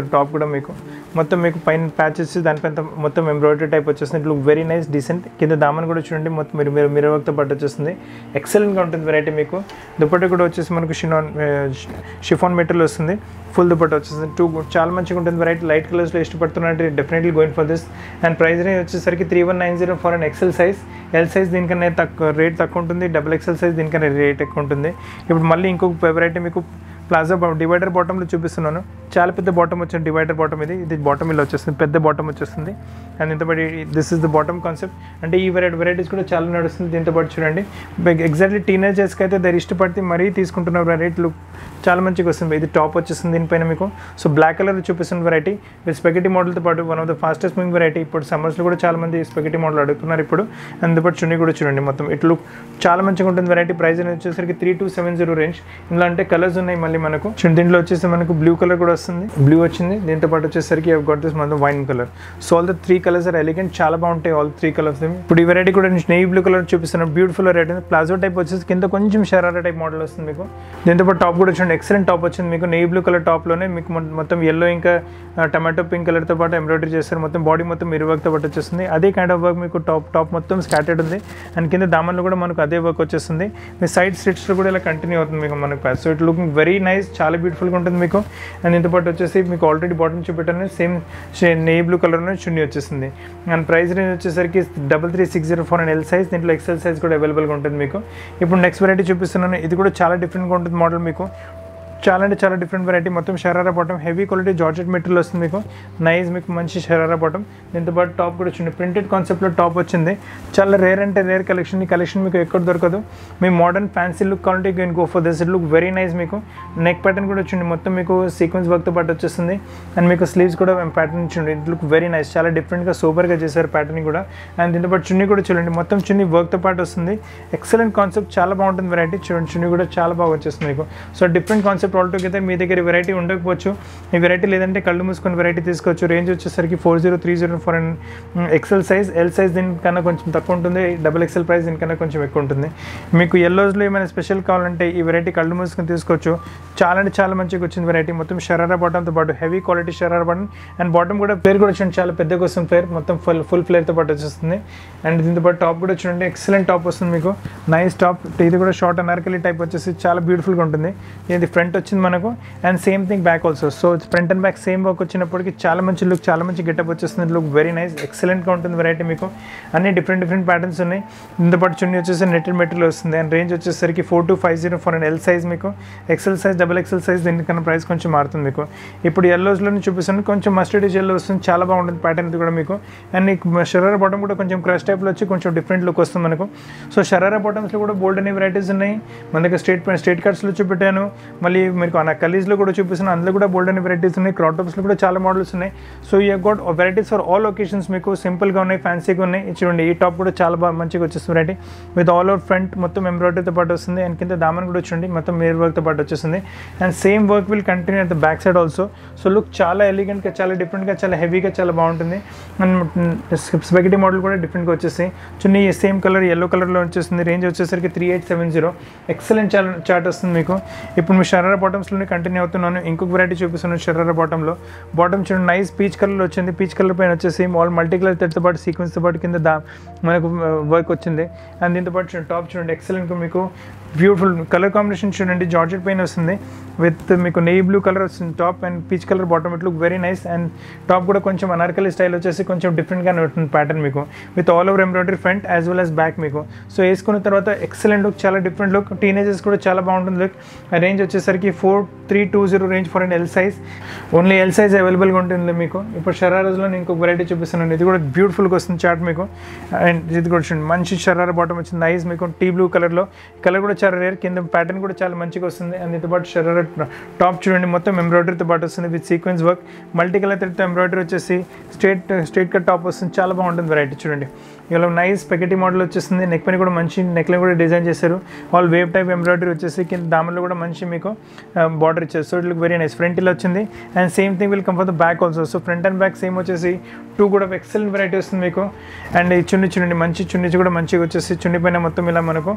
మీకు మొత్తం మీకు పైన ప్యాచెస్ దానిపైన మొత్తం ఎంబ్రాయిడరీ టైప్ వచ్చేస్తుంది it look very nice decent కింద దామన్ కూడా చూడండి మొత్తం మీరు మీరు మిర్రర్ వర్క్తో పాటు వచ్చేస్తుంది ఎక్సలెంట్గా ఉంటుంది వెరైటీ మీకు దుపట్ట కూడా వచ్చేసి మనకు షినాన్ షిఫాన్ మెటీరియల్ వస్తుంది ఫుల్ దుపట్ట వచ్చేస్తుంది టూ చాలా మంచిగా ఉంటుంది వెరైటీ లైట్ కలర్స్లో ఇష్టపడుతున్నట్టు definitely going for this and price range వచ్చేసరికి three one nine zero four and XL size L size దీనికన్నా తక్కువ రేట్ తక్కువ ఉంటుంది డబుల్ ఎక్సెల్ సైజ్ దీనికన్నా రేట్ ఎక్కువ ఉంటుంది ఇప్పుడు మళ్ళీ ఇంకొక వెరైటీ మీకు ప్లాజా డివైడర్ బాటంలో చూపిస్తున్నాను చాలా పెద్ద బాటమ్ వచ్చిన డివైడర్ బాటమ్ ఇది ఇది బాటమ్ ఇలా వచ్చేస్తుంది పెద్ద బాటమ్ వచ్చేస్తుంది అండ్ ఇంతపాటి this is the bottom concept అంటే ఈ వెరైటీ వెరైటీస్ కూడా చాలా నడుస్తుంది దీంతో పాటు చూడండి ఎగ్జాక్ట్లీ టీనేజర్స్కి అయితే దాని ఇష్టపడితే మరీ తీసుకుంటున్న వెరైటీ లుక్ చాలా మంచిగా వస్తుంది ఇది టాప్ వచ్చేస్తుంది దీనిపైన మీకు సో బ్లాక్ కలర్ చూపిస్తున్న వెరైటీ విత్ స్పెగటీ మోడల్తో పాటు one of the fastest moving variety ఇప్పుడు సమ్మర్స్లో కూడా చాలా మంది స్పెగటీ మోడల్ అడుగుతున్నారు ఇప్పుడు అందుపాటు చున్నీ కూడా చూడండి మొత్తం ఇట్ లుక్ చాలా మంచిగా ఉంటుంది వెరైటీ ప్రైస్ అనేది వచ్చేసరికి three two seven zero range ఇందులో అంటే కలర్స్ ఉన్నాయి మళ్ళీ మనకు చూడండి, దీంట్లో వచ్చేసి మనకు బ్లూ కలర్ కూడా వస్తుంది బ్లూ వచ్చింది దీంతో పాటు వచ్చేసరికి గొట్ దిస్ మన wine colour so all the three colours are elegant చాలా బాగుంటాయి ఆల్ త్రీ కలర్స్ ఇప్పుడు ఈ వెరైటీ కూడా నేను నెయ్యి బ్లూ కలర్ చూపిస్తున్నాను బ్యూటిఫుల్ రేట్ ప్లాజో టైప్ వచ్చేసి కింద కొంచెం షరారా టైప్ మోడల్ వస్తుంది మీకు దీంతో పాటు టాప్ కూడా చూడండి ఎక్సలెంట్ టాప్ వచ్చింది మీకు నెయ్యి బ్లూ కలర్ టాప్లోనే మీకు మొ- మొత్తం ఎల్లో ఇంకా టమాటో పింక్ కలర్తో పాటు ఎంబ్రాయిడరీ చేస్తారు మొత్తం బాడీ మొత్తం మిరు వర్క్తో పాటు వచ్చేస్తుంది అదే కైండ్ ఆఫ్ వర్క్ మీకు టాప్ టాప్ మొత్తం స్కాటర్డ్ ఉంది అండ్ కింద దామన్లో కూడా మనకు అదే వర్క్ వచ్చేస్తుంది మీ సైడ్ స్ట్రిట్స్లో కూడా ఇలా కంటిన్యూ అవుతుంది మీకు మనకు so it looking very nice చాలా బ్యూటిఫుల్గా ఉంటుంది మీకు అండ్ ఇంత పాటు వచ్చేసి మీకు ఆల్రెడీ బాటమ్ చూపెట్టాను సేమ్ నెయ్యి బ్లూ కలర్లో చున్నీ వచ్చేస్తుంది అండ్ ప్రైస్ రేంజ్ వచ్చేసరికి double three six zero four and L size దీంట్లో ఎక్సెల్ సైజ్ కూడా అవైలబుల్గా ఉంటుంది మీకు ఇప్పుడు నెక్స్ట్ వెరైటీ చూపిస్తున్నాను ఇది కూడా చాలా డిఫరెంట్గా ఉంటుంది మోడల్ మీకు చాలా అంటే చాలా డిఫరెంట్ వెరైటీ మొత్తం sharara bottom heavy quality georgette material వస్తుంది మీకు నైస్ మీకు మంచి షరారా బాటం దీంతో పాటు టాప్ కూడా వచ్చింది ప్రింటెడ్ కాన్సెప్ట్లో టాప్ వచ్చింది చాలా రేర్ అంటే రేర్ కలెక్షన్ ఈ కలెక్షన్ మీకు ఎక్కడ దొరకదు మీ మోడర్న్ ఫ్యాన్సీ లుక్ కావాలంటే you go for this it look very nice మీకు నెక్ ప్యాటర్న్ కూడా వచ్చింది మొత్తం మీకు సీక్వెన్స్ వర్క్తో పాటు వచ్చేస్తుంది అండ్ మీకు స్లీవ్స్ కూడా ప్యాటర్న్ ఇచ్చింది ఇట్ లుక్ వెరీ నైస్ చాలా డిఫరెంట్గా సూపర్గా చేశారు ప్యాటర్న్ కూడా అండ్ దీంతో పాటు చున్నీ కూడా చూడండి మొత్తం చున్నీ వర్క్తో పాటు వస్తుంది ఎక్సలెంట్ కాన్సెప్ట్ చాలా బాగుంటుంది వెరైటీ చూడండి చున్నీ కూడా చాలా బాగా వచ్చేస్తుంది మీకు so different concept all together మీ దగ్గర వెరైటీ ఉండకపోవచ్చు ఈ వెరైటీ లేదంటే కళ్ళు మూసుకొని వెరైటీ తీసుకోవచ్చు రేంజ్ వచ్చేసరికి four zero three zero four and XL size L size దీనికన్నా కొంచెం తక్కువ ఉంటుంది డబుల్ ఎక్సెల్ ప్రైస్ దీనికన్నా కొంచెం ఎక్కువ ఉంటుంది మీకు ఎల్లోస్లో ఏమైనా స్పెషల్ కావాలంటే ఈ వెరైటీ కళ్ళు మూసుకొని తీసుకోవచ్చు చాలా అంటే చాలా మంచిగా వచ్చింది వెరైటీ మొత్తం షరారా బాటంతో పాటు heavy quality sharara bottom and bottom కూడా ఫ్లేర్ కూడా చూడండి చాలా పెద్దగా వస్తుంది ఫ్లేర్ మొత్తం ఫుల్ ఫుల్ ఫ్లేర్తో పాటు వచ్చేస్తుంది అండ్ దీంతో పాటు టాప్ కూడా చూడండి ఎక్సలెంట్ టాప్ వస్తుంది మీకు నైస్ టాప్ ఇది కూడా షార్ట్ అనార్కలి టైప్ వచ్చేసి చాలా బ్యూటిఫుల్గా ఉంటుంది ఇది ఫ్రంట్ వచ్చింది మనకు and same thing back also so front and back same work వచ్చినప్పటికీ చాలా మంచి లుక్ చాలా మంచి గెటప్ వచ్చేస్తుంది లుక్ వెరీ నైస్ ఎక్సలెంట్గా ఉంటుంది వెరైటీ మీకు అన్ని డిఫరెంట్ డిఫరెంట్ ప్యాటర్న్స్ ఉన్నాయి దీంతో పాటు చున్నీ వచ్చేసి నెట్టెడ్ మెటీరియల్ వస్తుంది అండ్ రేంజ్ వచ్చేసరికి four two five zero four and L size మీకు XL size double XL size దీనికన్నా ప్రైస్ కొంచెం మారుతుంది మీకు ఇప్పుడు ఎల్లోస్లో చూపిస్తాను కొంచెం మస్టర్డ్ ఎల్లో వస్తుంది చాలా బాగుంటుంది ప్యాటర్న్ ఇది కూడా మీకు అండ్ నీకు షరారా బాటమ్ కూడా కొంచెం క్రష్ టైప్లో వచ్చి కొంచెం డిఫరెంట్ లుక్ వస్తుంది మనకు సో షరారా బాటమ్స్లో కూడా బోల్డ్ అనే వెరైటీస్ ఉన్నాయి మన దగ్గర స్ట్రేట్ స్ట్రేట్ కట్స్లో చూపెట్టాను మళ్ళీ మీకు నా కలీజ్లో కూడా చూపిస్తున్నాను అందులో కూడా బోల్డ్ అనే వెరైటీస్ ఉన్నాయి క్రాప్ టాప్స్లో కూడా చాలా మోడల్స్ ఉన్నాయి సో ఈ got varieties for all locations మీకు సింపుల్గా ఉన్నాయి ఫ్యాన్సీగా ఉన్నాయి ఇది చూడండి ఈ టాప్ కూడా చాలా బాగా మంచిగా వచ్చేస్తుంది variety with all over front మొత్తం ఎంబ్రాయిడరీతో పాటు వస్తుంది అండ్ కింద దామన్ కూడా చూడండి మొత్తం మీర్ వర్క్తో పాటు వచ్చేస్తుంది and same work will continue at the back side also so look చాలా ఎలిగెంట్గా చాలా డిఫరెంట్గా చాలా హెవీగా చాలా బాగుంటుంది అండ్ స్పెగటీ మోడల్ కూడా డిఫరెంట్గా వచ్చేసి చున్నీ సేమ్ కలర్ ఎల్లో కలర్లో వచ్చేస్తుంది రేంజ్ వచ్చేసరికి three eight seven zero excellent చాలా చార్ట్ వస్తుంది మీకు ఇప్పుడు మీ షరారా బాటమ్స్లోనే కంటిన్యూ అవుతున్నాను ఇంకొక వెరైటీ చూపిస్తున్నాను షరారా బాటంలో బాటమ్ చూడండి నైస్ పీచ్ కలర్లో వచ్చింది పీచ్ కలర్ పైన వచ్చేసి ఆల్ మల్టీ కలర్ థ్రెడ్తో పాటు సీక్వెన్స్తో పాటు కింద దా మనకు వర్క్ వచ్చింది అండ్ దీంతో పాటు చూడండి టాప్ చూడండి ఎక్సలెంట్గా మీకు బ్యూటిఫుల్ కలర్ కాంబినేషన్ చూడండి జార్జెట్ పైన వస్తుంది విత్ మీకు నెయ్యి బ్లూ కలర్ వస్తుంది top and peach colour bottom it look very nice and top కూడా కొంచెం అనార్కలి స్టైల్ వచ్చేసి కొంచెం డిఫరెంట్గానే ఉంటుంది ప్యాటర్న్ మీకు with all over embroidery front as well as back మీకు సో వేసుకున్న తర్వాత ఎక్సలెంట్ లుక్ చాలా డిఫరెంట్ లుక్ టీనేజర్స్ కూడా చాలా బాగుంటుంది లుక్ రేంజ్ వచ్చేసరికి four three two zero range for and L size only L size అవైలబుల్గా ఉంటుంది మీకు ఇప్పుడు షరారాజ్లో నేను ఇంకొక వెరైటీ చూపిస్తున్నాను ఇది కూడా బ్యూటిఫుల్గా వస్తుంది చార్ట్ మీకు అండ్ ఇది కూడా చూడండి మంచి షరారా బాటమ్ వచ్చింది నైస్ మీకు టీ బ్లూ కలర్లో కలర్ కూడా చాలా రేర్ కింద ప్యాటర్న్ కూడా చాలా మంచిగా వస్తుంది అండ్ దీంతో పాటు షరారా టాప్ చూడండి మొత్తం ఎంబ్రాయిడరీతో పాటు వస్తుంది with sequence work multi colour థ్రెడ్తో ఎంబ్రాయిడరీ వచ్చేసి స్ట్రేట్ స్ట్రేట్ కట్ టాప్ వస్తుంది చాలా బాగుంటుంది వెరైటీ చూడండి ఇలా నైస్ పెకెటీ మోడల్ వచ్చేస్తుంది నెక్ పైన కూడా మంచి నెక్లో కూడా డిజైన్ చేశారు ఆల్ వేవ్ టైప్ ఎంబ్రాయిడరీ వచ్చేసి కింద దామన్లో కూడా మంచి మీకు బార్డర్ ఇచ్చారు so it look very nice front ఇలా వచ్చింది and same thing will come for the back also so front and back same వచ్చేసి టూ కూడా ఎక్సలెంట్ వెరైటీ వస్తుంది మీకు అండ్ ఈ చున్ని చూడండి మంచి చున్నీ కూడా మంచిగా వచ్చేసి చున్ని పైన మొత్తం ఇలా మనకు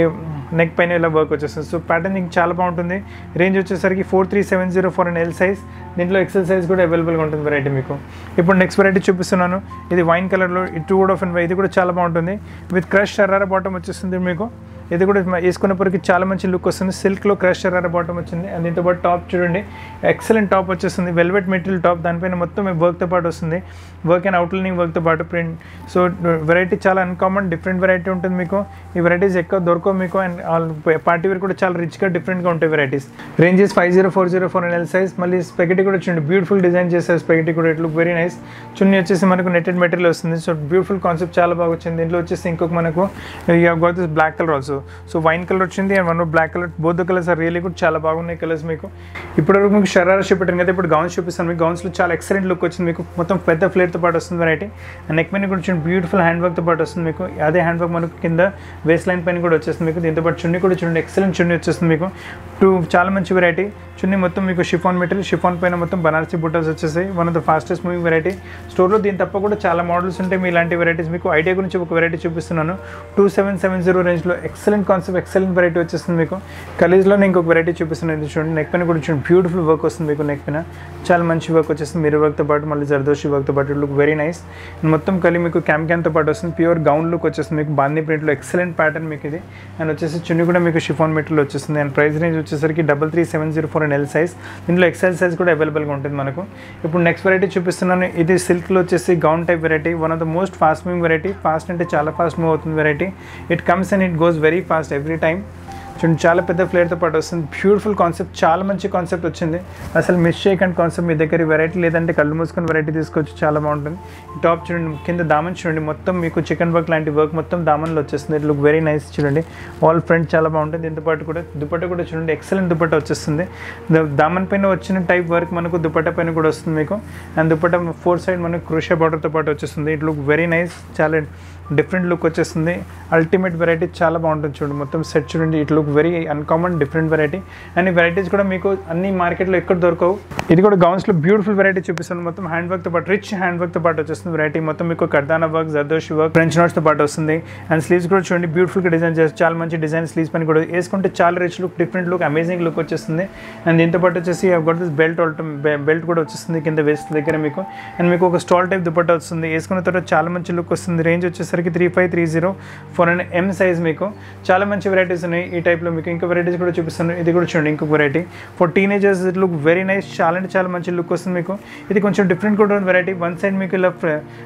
నెక్ పైన ఇలా వర్క్ వచ్చేస్తుంది సో ప్యాటర్న్ ఇంక చాలా బాగుంటుంది రేంజ్ వచ్చేసరికి four three seven zero four and L size దీంట్లో ఎక్సెల్ సైజ్ కూడా అవైలబుల్గా ఉంటుంది వెరైటీ మీకు ఇప్పుడు నెక్స్ట్ వెరైటీ చూపిస్తున్నాను ఇది వైన్ కలర్లో టూ కూడా ఆఫ్ అండ్ ఇది కూడా చాలా బాగుంటుంది విత్ క్రష్ షరారా బాటమ్ వచ్చేస్తుంది మీకు ఇది కూడా వేసుకున్నప్పటికి చాలా మంచి లుక్ వస్తుంది సిల్క్లో క్రష్ షరారా బాటమ్ వచ్చింది అండ్ దీంతో పాటు టాప్ చూడండి ఎక్సలెంట్ టాప్ వచ్చేస్తుంది వెల్వెట్ మెటీరియల్ టాప్ దానిపైన మొత్తం వర్క్తో పాటు వస్తుంది వర్క్ అండ్ అవుట్లైనింగ్ వర్క్తో పాటు ప్రింట్ సో వెరైటీ చాలా అన్కామన్ డిఫరెంట్ వెరైటీ ఉంటుంది మీకు ఈ వెరైటీస్ ఎక్కువ దొరకవు మీకు అండ్ పార్టీ వేర్ కూడా చాలా రిచ్గా డిఫరెంట్గా ఉంటాయి varieties ranges five zero four zero four L size మళ్ళీ స్పెగటీ కూడా చూడండి బ్యూటిఫుల్ డిజైన్ చేస్తారు స్పెగటీ కూడా it look very nice chunni వచ్చేసి మనకు నెట్టెడ్ మెటీరియల్ వస్తుంది సో బ్యూటిఫుల్ కాన్సెప్ట్ చాలా బాగా వచ్చింది దీంట్లో వచ్చేసి ఇంకొక మనకు you got this black colour also so wine colour వచ్చింది and one black colour both colours are really కూడా చాలా బాగున్నాయి కలర్స్ మీకు ఇప్పటివరకు మీకు షరారా చూపెట్టాను కదా ఇప్పుడు గౌన్స్ చూపిస్తాను మీకు గౌన్స్లో చాలా ఎక్సలెంట్ లుక్ వచ్చింది మీకు మొత్తం పెద్ద ఫ్లేర్తో పాటు వస్తుంది వెరైటీ అండ్ నెక్ పైన కూడా చూడండి బ్యూటిఫుల్ హ్యాండ్ వర్క్తో పాటు వస్తుంది మీకు అదే హ్యాండ్ వర్క్ మనకు కింద వేస్ట్ లైన్ పైన కూడా వచ్చేస్తుంది మీకు దీంతో పాటు చున్నీ కూడా చూడండి ఎక్సలెంట్ చున్నీ వచ్చేస్తుంది మీకు టూ చాలా మంచి వెరైటీ చున్నీ మొత్తం మీకు షిఫాన్ మెటీరియల్ షిఫాన్ పైన మొత్తం బనారసీ బుట్టల్స్ వచ్చేసాయి one of the fastest moving variety స్టోర్లో దీని తప్ప కూడా చాలా మోడల్స్ ఉంటాయి మీ ఇలాంటి వెరైటీస్ మీకు ఐడియా గురించి ఒక వెరైటీ చూపిస్తున్నాను టూ సెవెన్ సెవెన్ జీరో రేంజ్లో ఎక్సలెంట్ కాన్సెప్ట్ ఎక్సలెంట్ వెరైటీ వచ్చేస్తుంది మీకు కలీజ్లో నేను ఇంకొక వెరైటీ చూపిస్తున్నాను ఇది చూడండి నెక్ పైన కూడా చూడండి బ్యూటిఫుల్ వర్క్ వస్తుంది మీకు నెక్ పైన చాలా మంచి వర్క్ వచ్చేస్తుంది మీరు వర్క్తో పాటు మళ్ళీ జర్దోషి వర్క్తో పాటు లుక్ వెరీ నైస్ మొత్తం కలి మీకు క్యామ్ క్యాన్తో పాటు వస్తుంది ప్యూర్ గౌన్ లుక్ వచ్చేస్తుంది మీకు బాందీ ప్రింట్లో ఎక్సలెంట్ ప్యాటర్న్ మీకు ఇది అండ్ వచ్చేసి చున్నీ కూడా మీకు షిఫాన్ మెటీరియల్ వచ్చేస్తుంది అండ్ ప్రైస్ రేంజ్ వచ్చేసరికి double three seven zero four and L size దీంట్లో ఎక్సెల్ సైజ్ కూడా అవైలబుల్గా ఉంటుంది మనకు ఇప్పుడు నెక్స్ట్ వెరైటీ చూపిస్తున్నాను ఇది సిల్క్లో వచ్చేసి gown type variety one of the most fast moving variety fast అంటే చాలా ఫాస్ట్ మూవ్ అవుతుంది variety it comes and it goes very fast every time చూడండి చాలా పెద్ద ఫ్లేర్తో పాటు వస్తుంది బ్యూటిఫుల్ కాన్సెప్ట్ చాలా మంచి కాన్సెప్ట్ వచ్చింది అసలు మిస్ చేయకండి కాన్సెప్ట్ మీ దగ్గర వెరైటీ లేదంటే కళ్ళు మూసుకొని వెరైటీ తీసుకోవచ్చు చాలా బాగుంటుంది ఈ టాప్ చూడండి కింద దామన్ చూడండి మొత్తం మీకు చికెన్ వర్క్ లాంటి వర్క్ మొత్తం దామన్లో వచ్చేస్తుంది ఇట్ లుక్ వెరీ నైస్ చూడండి ఆల్ ఫ్రంట్ చాలా బాగుంటుంది దీంతో పాటు కూడా దుపట్ట కూడా చూడండి ఎక్సలెంట్ దుపట్ట వచ్చేస్తుంది ద- దామన్ పైన వచ్చిన టైప్ వర్క్ మనకు దుపట్ట పైన కూడా వస్తుంది మీకు అండ్ దుపట్ట ఫోర్ సైడ్ మనకు క్రూషియా బార్డర్తో పాటు వచ్చేస్తుంది ఇట్ లుక్ వెరీ నైస్ చాలా డిఫరెంట్ లుక్ వచ్చేస్తుంది అల్టిమేట్ వెరైటీ చాలా బాగుంటుంది చూడండి మొత్తం సెట్ చూడండి it look very uncommon different variety and ఈ వెరైటీస్ కూడా మీకు అన్ని మార్కెట్లో ఎక్కడ దొరకవు ఇది కూడా గౌన్స్లో బ్యూటిఫుల్ వెరైటీ చూపిస్తుంది మొత్తం హ్యాండ్ వర్క్తో పాటు రిచ్ హ్యాండ్ వర్క్తో పాటు వచ్చేస్తుంది వెరైటీ మొత్తం మీకు kardana work zardozi work French నోట్స్తో పాటు వస్తుంది అండ్ స్లీవ్స్ కూడా చూడండి బ్యూటిఫుల్గా డిజైన్ చేసి చాలా మంచి డిజైన్ స్లీవ్స్ పని కూడా వేసుకుంటే చాలా rich look different look amazing look వచ్చేస్తుంది అండ్ దీంతో పాటు వచ్చేసి గొట్ దిస్ బెల్ట్ బెల్ట్ కూడా వచ్చేస్తుంది కింద వేస్ట్ దగ్గర మీకు అండ్ మీకు ఒక స్టాల్ టైప్ దుపట్టా వస్తుంది వేసుకున్న తర్వాత చాలా మంచి లుక్ వస్తుంది రేంజ్ వచ్చేసరికి three five three zero four and M size మీకు చాలా మంచి వెరైటీస్ ఉన్నాయి ఈ టైప్లో మీకు ఇంకా వెరైటీస్ కూడా చూపిస్తాను ఇది కూడా చూడండి ఇంకొక variety for teenagers it look very nice చాలా అంటే చాలా మంచి లుక్ వస్తుంది మీకు ఇది కొంచెం డిఫరెంట్ కూడా వెరైటీ వన్ సైడ్ మీకు ఇలా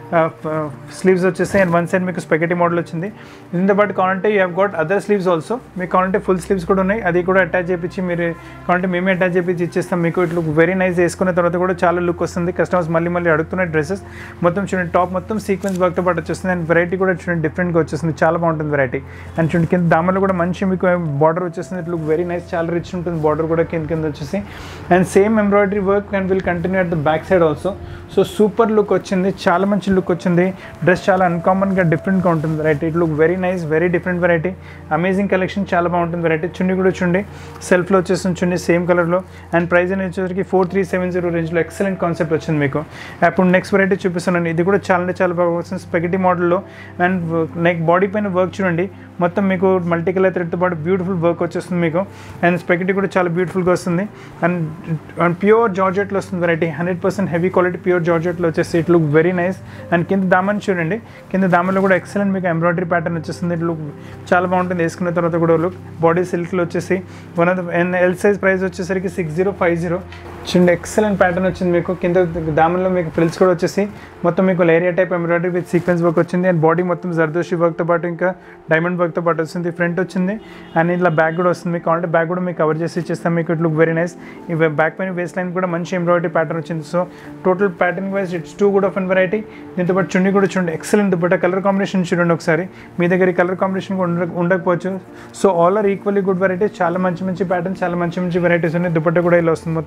స్లీవ్స్ వచ్చేస్తాయి అండ్ వన్ సైడ్ మీకు స్పెగటీ మోడల్ వచ్చింది దీంతో పాటు కావాలంటే you have got other sleeves also మీకు కావాలంటే ఫుల్ స్లీవ్స్ కూడా ఉన్నాయి అది కూడా అటాచ్ చేపించి మీరు కావాలంటే మేమే అటాచ్ చేపించి ఇచ్చేస్తాం మీకు ఇట్ లుక్ వెరీ నైస్ వేసుకున్న తర్వాత కూడా చాలా లుక్ వస్తుంది కస్టమర్స్ మళ్ళీ మళ్ళీ అడుగుతున్న డ్రెస్సెస్ మొత్తం చూడండి టాప్ మొత్తం సీక్వెన్స్ వర్క్తో పాటు వచ్చేస్తుంది అండ్ వెరైటీ కూడా చూడండి డిఫరెంట్గా వచ్చేస్తుంది చాలా బాగుంటుంది వెరైటీ అండ్ చూడండి కింద దామలో కూడా మంచి మీకు బార్డర్ వచ్చేస్తుంది ఇట్ లుక్ వెరీ నైస్ చాలా రిచ్ ఉంటుంది బార్డర్ కూడా కింద కింద వచ్చేసి and same embroidery work and will continue at the back side also so super look వచ్చింది చాలా మంచి లుక్ వచ్చింది డ్రెస్ చాలా అన్కామన్గా డిఫరెంట్గా ఉంటుంది variety it look very nice very different variety amazing collection చాలా బాగుంటుంది వెరైటీ చున్నీ కూడా చూడండి సెల్ఫ్లో వచ్చేస్తుంది చున్నీ సేమ్ కలర్లో అండ్ ప్రైస్ అనేది వచ్చేసరికి ఫోర్ త్రీ సెవెన్ జీరో రేంజ్లో ఎక్సలెంట్ కాన్సెప్ట్ వచ్చింది మీకు అప్పుడు నెక్స్ట్ వెరైటీ చూపిస్తున్నాను ఇది కూడా చాలా అంటే చాలా బాగా వస్తుంది స్పెగటీ మోడల్లో అండ్ నెక్ బాడీ పైన వర్క్ చూడండి మొత్తం మీకు మల్టీ కలర్ థ్రెడ్తో పాటు బ్యూటిఫుల్ వర్క్ వచ్చేస్తుంది మీకు అండ్ స్పెగటీ కూడా చాలా బ్యూటిఫుల్గా వస్తుంది అండ్ అండ్ ప్యూర్ జార్జెట్లో వస్తుంది variety hundred percent heavy quality pure జార్జెట్లో వచ్చేసి it look very nice and కింద దామని చూడండి కింద దామన్లో కూడా ఎక్సలెంట్ మీకు ఎంబ్రాయిడరీ ప్యాటర్న్ వచ్చేస్తుంది ఇట్ లుక్ చాలా బాగుంటుంది వేసుకున్న తర్వాత కూడా లుక్ బాడీ సిల్క్లో వచ్చేసి one of the L size price వచ్చేసరికి సిక్స్ జీరో ఫైవ్ జీరో చూడండి ఎక్సలెంట్ ప్యాటర్న్ వచ్చింది మీకు కింద దామన్లో మీకు ఫ్రిల్స్ కూడా వచ్చేసి మొత్తం మీకు leheriya type embroidery with sequence work వచ్చింది అండ్ బాడీ మొత్తం జర్దోషి వర్క్తో పాటు ఇంకా డైమండ్ వర్క్తో పాటు వస్తుంది ఫ్రంట్ వచ్చింది అండ్ ఇట్లా బ్యాక్ కూడా వస్తుంది మీకు కావాలంటే బ్యాక్ కూడా మీకు కవర్ చేసి ఇచ్చేస్తాం మీకు ఇట్ లుక్ వెరీ నైస్ ఈ బ్యాక్ పైన వేస్ట్ లైన్ కూడా మంచి ఎంబ్రాయిడరీ ప్యాటర్న్ వచ్చింది so total pattern wise it's too కూడా ఆఫ్ వెరైటీ దీంతో పాటు చున్నీ కూడా చూడండి ఎక్సలెంట్ దుపట్టా కలర్ కాంబినేషన్ చూడండి ఒకసారి మీ దగ్గర కలర్ కాంబినేషన్ కూడా ఉండ ఉండకపోవచ్చు so all are equally good varieties చాలా మంచి మంచి ప్యాటర్న్ చాలా మంచి మంచి వెరైటీస్ ఉన్నాయి దుపట్టా కూడా ఇలా వస్తుంది మొత్తం ఫుల్ దుపట్టా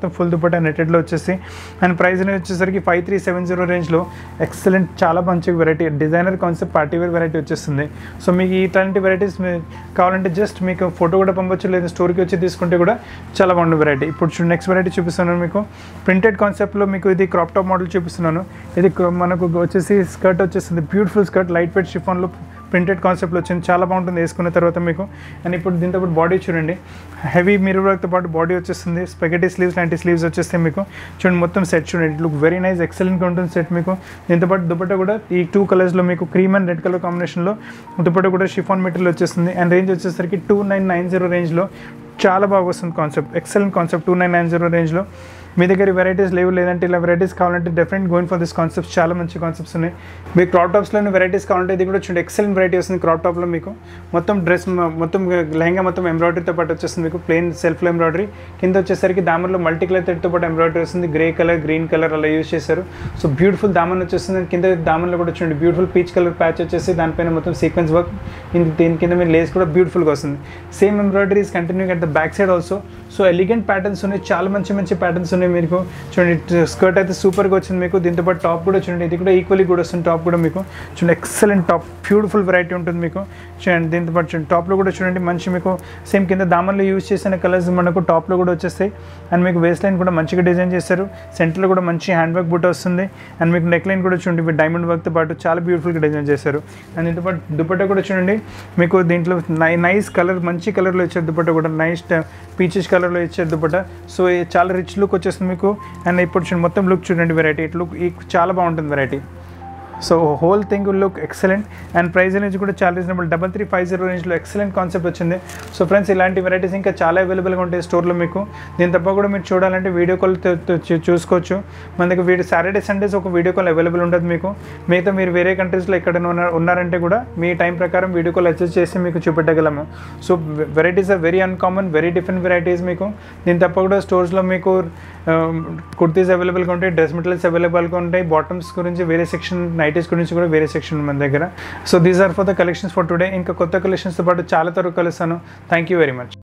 దుపట్టా నెట్టెడ్లో వచ్చేసి అండ్ ప్రైస్ అనేది వచ్చేసరికి ఫైవ్ త్రీ సెవెన్ జీరో రేంజ్లో ఎక్సలెంట్ చాలా మంచి variety designer concept party wear variety వచ్చేస్తుంది సో మీకు ఇట్లాంటి వెరైటీస్ కావాలంటే జస్ట్ మీకు ఫోటో కూడా పంపొచ్చు లేదా స్టోర్కి వచ్చి తీసుకుంటే కూడా చాలా బాగుంది వెరైటీ ఇప్పుడు చూడండి నెక్స్ట్ వెరైటీ చూపిస్తున్నాను మీకు ప్రింటెడ్ కాన్సెప్ట్లో మీకు ఇది క్రాప్ టాప్ మోడల్ చూపిస్తున్నాను ఇది క్ర- మనకు వచ్చేసి స్కర్ట్ వచ్చేస్తుంది బ్యూటిఫుల్ స్కర్ట్ లైట్ వెయిట్ షిఫాన్లో ప్రింటెడ్ కాన్సెప్ట్లో వచ్చింది చాలా బాగుంటుంది వేసుకున్న తర్వాత మీకు అండ్ ఇప్పుడు దీంతో పాటు బాడీ చూడండి హెవీ మిర్రర్ వర్క్తో పాటు బాడీ వచ్చేస్తుంది స్పెగటీ స్లీవ్స్ లాంటి స్లీవ్స్ వచ్చేస్తాయి మీకు చూడండి మొత్తం సెట్ చూడండి ఇట్ లుక్ వెరీ నైస్ ఎక్సలెంట్గా ఉంటుంది సెట్ మీకు దీంతో పాటు దుపట్టా కూడా ఈ టూ కలర్స్లో మీకు క్రీమ్ అండ్ రెడ్ కలర్ కాంబినేషన్లో దుపట్టా కూడా షిఫాన్ మెటీరియల్ వచ్చేస్తుంది అండ్ రేంజ్ వచ్చేసరికి టూ నైన్ నైన్ జీరో రేంజ్లో చాలా బాగా వస్తుంది concept excellent concept two nine nine zero రేంజ్లో మీ దగ్గర వెరైటీస్ లేవు లేదంటే ఇలా వెరైటీస్ కావాలంటే definite going for this concepts చాలా మంచి కాన్సెప్ట్స్ ఉన్నాయి మీకు క్రాప్ టాప్స్లోని వెరైటీస్ కావాలంటే ఇది కూడా చూడండి ఎక్సలెంట్ వెరైటీ వస్తుంది క్రాప్ టాప్లో మీకు మొత్తం డ్రెస్ మొత్తం లెహంగా మొత్తం ఎంబ్రాయిడరీతో పాటు వచ్చేస్తుంది మీకు ప్లెయిన్ సెల్ఫ్ ఎంబ్రాయిడరీ కింద వచ్చేసరికి దామన్లో మల్టీ కలర్ థ్రెడ్తో పాటు ఎంబ్రాయిడరీ వస్తుంది గ్రే కలర్ గ్రీన్ కలర్ అలా యూస్ చేశారు సో బ్యూటిఫుల్ దామన్ వచ్చేస్తుంది కింద దామన్లో కూడా చూడండి బ్యూటిఫుల్ పీచ్ కలర్ ప్యాచ్ వచ్చేసి దానిపైన మొత్తం సీక్వెన్స్ వర్క్ దీని కింద మీరు లేస్ కూడా బ్యూటిఫుల్గా వస్తుంది same embroidery is continue at the back side also so elegant patterns ఉన్నాయి చాలా మంచి మంచి ప్యాటర్న్స్ ఉన్నాయి మీకు చూడండి స్కర్ట్ అయితే సూపర్గా వచ్చింది మీకు దీంతో పాటు టాప్ కూడా చూడండి ఇది కూడా ఈక్వల్లీ కూడా వస్తుంది టాప్ కూడా మీకు చూడండి ఎక్సలెంట్ టాప్ బ్యూటిఫుల్ వెరైటీ ఉంటుంది మీకు చూడండి దీంతో పాటు చూడండి టాప్లో కూడా చూడండి మంచి మీకు సేమ్ కింద దామన్లో యూజ్ చేసిన కలర్స్ మనకు టాప్లో కూడా వచ్చేస్తాయి అండ్ మీకు వేస్ట్ లైన్ కూడా మంచిగా డిజైన్ చేశారు సెంటర్లో కూడా మంచి హ్యాండ్ వర్క్ బుట్ట వస్తుంది అండ్ మీకు నెక్ లైన్ కూడా చూడండి విత్ డైమండ్ వర్క్తో పాటు చాలా బ్యూటిఫుల్గా డిజైన్ చేశారు అండ్ దీంతో పాటు దుపట్టా కూడా చూడండి మీకు దీంట్లో నై నైస్ కలర్ మంచి కలర్లో ఇచ్చారు దుపట్టా కూడా నైస్ పీచెస్ కలర్లో ఇచ్చారు దుపట్టా సో ఇది చాలా రిచ్ లుక్ వచ్చేస్తుంది మీకు అండ్ ఇప్పుడు చూడండి మొత్తం లుక్ చూడండి వెరైటీ లుక్ చాలా బాగుంటుంది variety so whole thing look excellent and price అనేది కూడా చాలా reasonable double three five zero రేంజ్లో ఎక్సలెంట్ కాన్సెప్ట్ వచ్చింది సో ఫ్రెండ్స్ ఇలాంటి వెరైటీస్ ఇంకా చాలా అవైలబుల్గా ఉంటాయి స్టోర్లో మీకు దీని తప్ప కూడా మీరు చూడాలంటే వీడియో కాల్ చూసుకోవచ్చు మన దగ్గర వీడియో సాటర్డే సండేస్ ఒక వీడియో కాల్ అవైలబుల్ ఉంటుంది మీకు మిగతా మీరు వేరే కంట్రీస్లో ఎక్కడైనా ఉన్న- ఉన్నారంటే కూడా మీ టైం ప్రకారం వీడియో కాల్ అడ్జస్ట్ చేసి మీకు చూపెట్టగలము so varieties are very uncommon very different varieties మీకు దీని తప్ప కూడా స్టోర్స్లో మీకు కుర్తీస్ అవైలబుల్గా ఉంటాయి డ్రెస్ మెటీరియల్స్ అవైలబుల్గా ఉంటాయి బాటమ్స్ గురించి వేరే సెక్షన్ నైటీస్ గురించి కూడా వేరే సెక్షన్ మన దగ్గర so these are for the collections for today ఇంకా కొత్త కలెక్షన్స్తో పాటు చాలా త్వరగా కలుస్తాను థ్యాంక్ యూ వెరీ మచ్